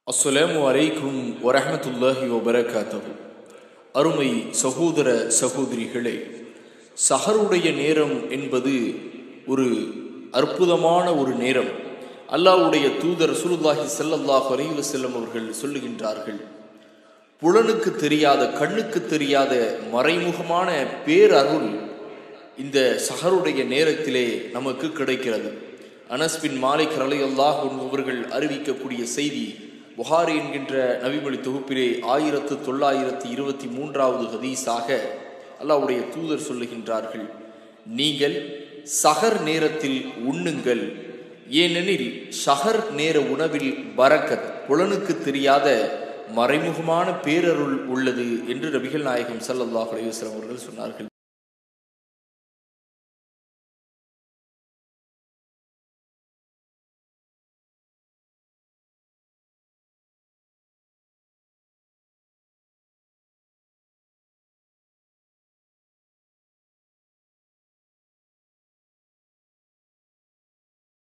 அஸ்ஸலாமு அலைக்கும் வரஹ்மத்துல்லாஹி வபரகாத்தஹு அருமை சகோதர சகோதரிகளே சஹருடைய நேரம் என்பது ஒரு அற்புதமான ஒரு நேரம் அல்லாஹ்வுடைய தூதர் சுலுல்லாஹி ஸல்லல்லாஹு அலைஹி வஸல்லம் அவர்கள் சொல்லுகின்றார்கள் புலனுக்கு தெரியாத கண்ணுக்கு தெரியாத மறைமுகமான பேரருள் இந்த சஹருடைய நேரத்திலே நமக்கு கிடைக்கிறது அனஸ் பின் மாலிக் ரலை அல்லாஹ் அவர்கள் அறிவிக்கக்கூடிய செய்தி புகாரி என்கின்ற நபிமொழி தொகுப்பிலே ஆயிரத்து தொள்ளாயிரத்து இருபத்தி மூன்றாவது ஹதீஸாக அல்லாஹ்வுடைய தூதர் சொல்லுகின்றார்கள் நீங்கள் சஹர் நேரத்தில் உண்ணுங்கள் ஏனெனில் ஷஹர் நேர உணவில் பரக்கத் புலனுக்கு தெரியாத மறைமுகமான பேரருள் உள்ளது என்று நபிகள் நாயகம் ஸல்லல்லாஹு அலைஹி வஸல்லம் அவர்கள் சொன்னார்கள்